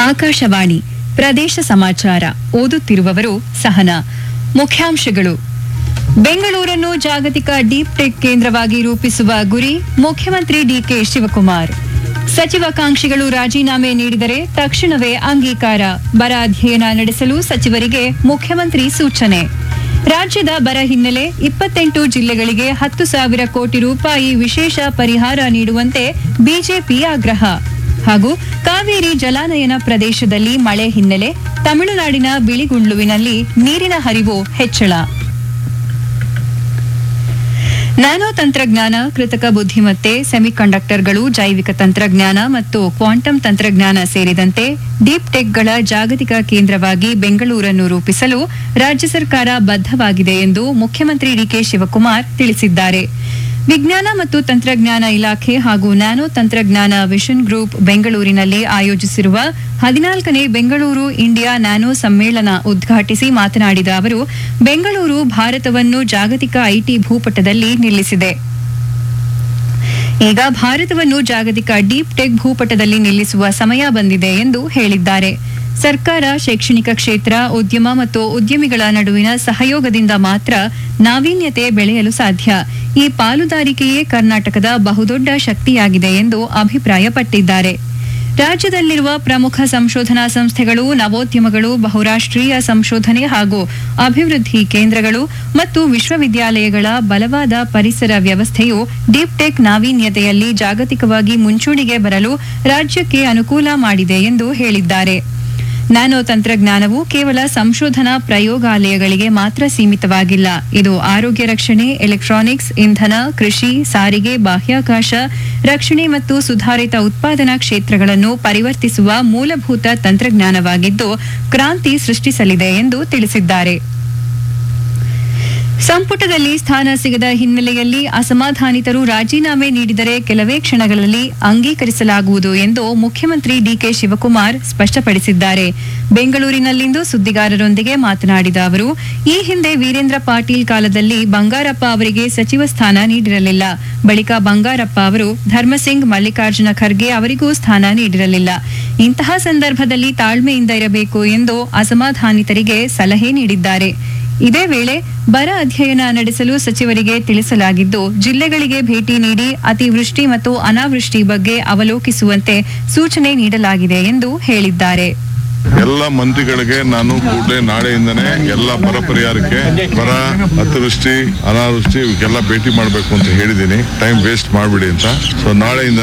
ಆಕಾಶವಾಣಿ ಪ್ರದೇಶ ಸಮಾಚಾರ ಓದುತ್ತಿರುವವರು ಸಹನಾ ಮುಖ್ಯಾಂಶಗಳು ಬೆಂಗಳೂರನ್ನು ಜಾಗತಿಕ ಡೀಪ್ ಟೆಕ್ ಕೇಂದ್ರವಾಗಿ ರೂಪಿಸುವ ಗುರಿ ಮುಖ್ಯಮಂತ್ರಿ ಡಿಕೆ ಶಿವಕುಮಾರ್ ಸಚಿವಾಕಾಂಕ್ಷಿಗಳು ರಾಜೀನಾಮೆ ನೀಡಿದರೆ ತಕ್ಷಣವೇ ಅಂಗೀಕಾರ ಬರ ಅಧ್ಯಯನ ನಡೆಸಲು ಸಚಿವರಿಗೆ ಮುಖ್ಯಮಂತ್ರಿ ಸೂಚನೆ ರಾಜ್ಯದ ಬರ ಹಿನ್ನೆಲೆ ಇಪ್ಪತ್ತೆಂಟು ಜಿಲ್ಲೆಗಳಿಗೆ ಹತ್ತು ಸಾವಿರ ಕೋಟಿ ರೂಪಾಯಿ ವಿಶೇಷ ಪರಿಹಾರ ನೀಡುವಂತೆ ಬಿಜೆಪಿ ಆಗ್ರಹ ಹಾಗೂ ಕಾವೇರಿ ಜಲಾನಯನ ಪ್ರದೇಶದಲ್ಲಿ ಮಳೆ ಹಿನ್ನೆಲೆ ತಮಿಳುನಾಡಿನ ಬಿಳಿಗುಂಡ್ಲುವಿನಲ್ಲಿ ನೀರಿನ ಹರಿವು ಹೆಚ್ಚಳ ನ್ಯಾನೋ ತಂತ್ರಜ್ಞಾನ ಕೃತಕ ಬುದ್ಧಿಮತ್ತೆ ಸೆಮಿಕಂಡಕ್ಟರ್ಗಳು ಜೈವಿಕ ತಂತ್ರಜ್ಞಾನ ಮತ್ತು ಕ್ವಾಂಟಮ್ ತಂತ್ರಜ್ಞಾನ ಸೇರಿದಂತೆ ಡೀಪ್ ಟೆಕ್ಗಳ ಜಾಗತಿಕ ಕೇಂದ್ರವಾಗಿ ಬೆಂಗಳೂರನ್ನು ರೂಪಿಸಲು ರಾಜ್ಯ ಸರ್ಕಾರ ಬದ್ಧವಾಗಿದೆ ಎಂದು ಮುಖ್ಯಮಂತ್ರಿ ಡಿಕೆ ಶಿವಕುಮಾರ್ ತಿಳಿಸಿದ್ದಾರೆ ವಿಜ್ಞಾನ ಮತ್ತು ತಂತ್ರಜ್ಞಾನ ಇಲಾಖೆ ಹಾಗೂ ನ್ಯಾನೋ ತಂತ್ರಜ್ಞಾನ ವಿಷನ್ ಗ್ರೂಪ್ ಬೆಂಗಳೂರಿನಲ್ಲಿ ಆಯೋಜಿಸಿರುವ ಹದಿನಾಲ್ಕನೇ ಬೆಂಗಳೂರು ಇಂಡಿಯಾ ನ್ಯಾನೋ ಸಮ್ಮೇಳನ ಉದ್ಘಾಟಿಸಿ ಮಾತನಾಡಿದ ಅವರು ಬೆಂಗಳೂರು ಭಾರತವನ್ನು ಜಾಗತಿಕ ಐಟಿ ಭೂಪಟದಲ್ಲಿ ನಿಲ್ಲಿಸಿದೆ ಈಗ ಭಾರತವನ್ನು ಜಾಗತಿಕ ಡೀಪ್ ಟೆಕ್ ಭೂಪಟದಲ್ಲಿ ನಿಲ್ಲಿಸುವ ಸಮಯ ಬಂದಿದೆ ಎಂದು ಹೇಳಿದ್ದಾರೆ ಸರ್ಕಾರ ಶೈಕ್ಷಣಿಕ ಕ್ಷೇತ್ರ ಉದ್ಯಮ ಮತ್ತು ಉದ್ಯಮಿಗಳ ನಡುವಿನ ಸಹಯೋಗದಿಂದ ಮಾತ್ರ ನಾವೀನ್ಯತೆ ಬೆಳೆಯಲು ಸಾಧ್ಯ ಈ ಪಾಲುದಾರಿಕೆಯೇ ಕರ್ನಾಟಕದ ಬಹುದೊಡ್ಡ ಶಕ್ತಿಯಾಗಿದೆ ಎಂದು ಅಭಿಪ್ರಾಯಪಟ್ಟಿದ್ದಾರೆ ರಾಜ್ಯದಲ್ಲಿರುವ ಪ್ರಮುಖ ಸಂಶೋಧನಾ ಸಂಸ್ಥೆಗಳು ನವೋದ್ಯಮಗಳು ಬಹುರಾಷ್ಟ್ರೀಯ ಸಂಶೋಧನೆ ಹಾಗೂ ಅಭಿವೃದ್ಧಿ ಕೇಂದ್ರಗಳು ಮತ್ತು ವಿಶ್ವವಿದ್ಯಾಲಯಗಳ ಬಲವಾದ ಪರಿಸರ ವ್ಯವಸ್ಥೆಯು ಡೀಪ್ ಟೆಕ್ ನಾವೀನ್ಯತೆಯಲ್ಲಿ ಜಾಗತಿಕವಾಗಿ ಮುಂಚೂಣಿಗೆ ಬರಲು ರಾಜ್ಯಕ್ಕೆ ಅನುಕೂಲ ಮಾಡಿದೆ ಎಂದು ಹೇಳಿದ್ದಾರೆ ನ್ಯಾನೋ ತಂತ್ರಜ್ಞಾನವು ಕೇವಲ ಸಂಶೋಧನಾ ಪ್ರಯೋಗಾಲಯಗಳಿಗೆ ಮಾತ್ರ ಸೀಮಿತವಾಗಿಲ್ಲ ಇದು ಆರೋಗ್ಯ ರಕ್ಷಣೆ ಎಲೆಕ್ಟ್ರಾನಿಕ್ಸ್ ಇಂಧನ ಕೃಷಿ ಸಾರಿಗೆ ಬಾಹ್ಯಾಕಾಶ ರಕ್ಷಣೆ ಮತ್ತು ಸುಧಾರಿತ ಉತ್ಪಾದನಾ ಕ್ಷೇತ್ರಗಳನ್ನು ಪರಿವರ್ತಿಸುವ ಮೂಲಭೂತ ತಂತ್ರಜ್ಞಾನವಾಗಿದ್ದು ಕ್ರಾಂತಿ ಸೃಷ್ಟಿಸಲಿದೆ ಎಂದು ತಿಳಿಸಿದ್ದಾರೆ ಸಂಪುಟದಲ್ಲಿ ಸ್ಥಾನ ಸಿಗದ ಹಿನ್ನೆಲೆಯಲ್ಲಿ ಅಸಮಾಧಾನಿತರು ರಾಜೀನಾಮೆ ನೀಡಿದರೆ ಕೆಲವೇ ಕ್ಷಣಗಳಲ್ಲಿ ಅಂಗೀಕರಿಸಲಾಗುವುದು ಎಂದು ಮುಖ್ಯಮಂತ್ರಿ ಡಿಕೆ ಶಿವಕುಮಾರ್ ಸ್ಪಷ್ಟಪಡಿಸಿದ್ದಾರೆ ಬೆಂಗಳೂರಿನಲ್ಲಿಂದು ಸುದ್ದಿಗಾರರೊಂದಿಗೆ ಮಾತನಾಡಿದ ಅವರು ಈ ಹಿಂದೆ ವೀರೇಂದ್ರ ಪಾಟೀಲ್ ಕಾಲದಲ್ಲಿ ಬಂಗಾರಪ್ಪ ಅವರಿಗೆ ಸಚಿವ ಸ್ಥಾನ ನೀಡಿರಲಿಲ್ಲ ಬಳಿಕ ಬಂಗಾರಪ್ಪ ಅವರು ಧರ್ಮಸಿಂಗ್ ಮಲ್ಲಿಕಾರ್ಜುನ ಖರ್ಗೆ ಅವರಿಗೂ ಸ್ಥಾನ ನೀಡಿರಲಿಲ್ಲ ಇಂತಹ ಸಂದರ್ಭದಲ್ಲಿ ತಾಳ್ಮೆಯಿಂದ ಇರಬೇಕು ಎಂದು ಅಸಮಾಧಾನಿತರಿಗೆ ಸಲಹೆ ನೀಡಿದ್ದಾರೆ ಇದೇ ವೇಳೆ ಬರ ಅಧ್ಯಯನ ನಡೆಸಲು ಸಚಿವರಿಗೆ ತಿಳಿಸಲಾಗಿದ್ದು ಜಿಲ್ಲೆಗಳಿಗೆ ಭೇಟಿ ನೀಡಿ ಅತಿವೃಷ್ಟಿ ಮತ್ತು ಅನಾವೃಷ್ಟಿ ಬಗ್ಗೆ ಅವಲೋಕಿಸುವಂತೆ ಸೂಚನೆ ನೀಡಲಾಗಿದೆ ಎಂದು ಹೇಳಿದ್ದಾರೆ ಎಲ್ಲ ಮಂತ್ರಿಗಳಿಗೆ ನಾನು ಕೂಡಲೇ ನಾಳೆಯಿಂದನೇ ಎಲ್ಲ ಬರ ಪರಿಹಾರಕ್ಕೆ ಬರ ಅತಿವೃಷ್ಟಿ ಅನಾವೃಷ್ಟಿ ಇವಕ್ಕೆಲ್ಲ ಭೇಟಿ ಮಾಡಬೇಕು ಅಂತ ಹೇಳಿದ್ದೀನಿ ಟೈಮ್ ವೇಸ್ಟ್ ಮಾಡಬೇಡಿ ಅಂತ ಸೊ ನಾಳೆಯಿಂದ